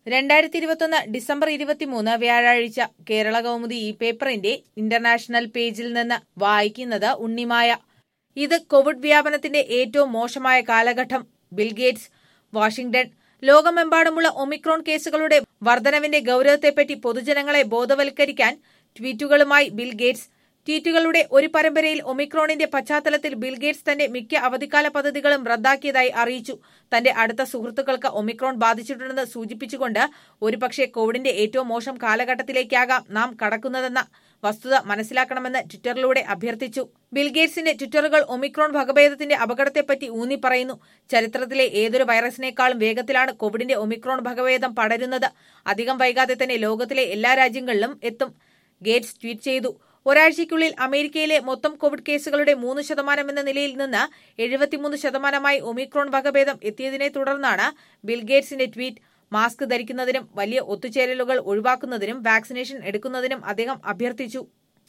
രണ്ടായിരത്തി ഇരുപത്തൊന്ന് ഡിസംബർ ഇരുപത്തിമൂന്ന് വ്യാഴാഴ്ച കേരള കൗമുദി ഈ പേപ്പറിന്റെ ഇന്റർനാഷണൽ പേജിൽ നിന്ന് വായിക്കുന്നത് ഉണ്ണിമായ ഇത് കോവിഡ് വ്യാപനത്തിന്റെ ഏറ്റവും മോശമായ കാലഘട്ടം ബിൽഗേറ്റ്സ് വാഷിംഗ്ടൺ ലോകമെമ്പാടുമുള്ള ഒമിക്രോൺ കേസുകളുടെ വർധനവിന്റെ ഗൌരവത്തെപ്പറ്റി പൊതുജനങ്ങളെ ബോധവൽക്കരിക്കാൻ ട്വീറ്റുകളുമായി ബിൽ ഗേറ്റ്സ് ട്വീറ്റുകളുടെ ഒരു പരമ്പരയിൽ ഒമിക്രോണിന്റെ പശ്ചാത്തലത്തിൽ ബിൽഗേറ്റ്സ് തന്റെ മിക്ക അവധിക്കാല പദ്ധതികളും റദ്ദാക്കിയതായി അറിയിച്ചു തന്റെ അടുത്ത സുഹൃത്തുക്കൾക്ക് ഒമിക്രോൺ ബാധിച്ചിട്ടുണ്ടെന്ന് സൂചിപ്പിച്ചുകൊണ്ട് ഒരുപക്ഷെ കോവിഡിന്റെ ഏറ്റവും മോശം കാലഘട്ടത്തിലേക്കാകാം നാം കടക്കുന്നതെന്ന വസ്തുത മനസ്സിലാക്കണമെന്ന് ട്വിറ്ററിലൂടെ അഭ്യർത്ഥിച്ചു ബിൽഗേറ്റ്സിന്റെ ട്വിറ്ററുകൾ ഒമിക്രോൺ വകഭേദത്തിന്റെ അപകടത്തെപ്പറ്റി ഊന്നി പറയുന്നു ചരിത്രത്തിലെ ഏതൊരു വൈറസിനേക്കാളും വേഗത്തിലാണ് കോവിഡിന്റെ ഒമിക്രോൺ വകഭേദം പടരുന്നത് അധികം വൈകാതെ തന്നെ ലോകത്തിലെ എല്ലാ രാജ്യങ്ങളിലും എത്തും ഗേറ്റ്സ് ട്വീറ്റ് ചെയ്തു ഒരാഴ്ചയ്ക്കുള്ളിൽ അമേരിക്കയിലെ മൊത്തം കോവിഡ് കേസുകളുടെ മൂന്ന് ശതമാനം എന്ന നിലയിൽ നിന്ന് എഴുപത്തിമൂന്ന് ശതമാനമായി ഒമിക്രോൺ വകഭേദം എത്തിയതിനെ തുടർന്നാണ് ബിൽഗേറ്റ്സിന്റെ ട്വീറ്റ് മാസ്ക് ധരിക്കുന്നതിനും വലിയ ഒത്തുചേരലുകൾ ഒഴിവാക്കുന്നതിനും വാക്സിനേഷൻ എടുക്കുന്നതിനും അദ്ദേഹം അഭ്യർത്ഥിച്ചു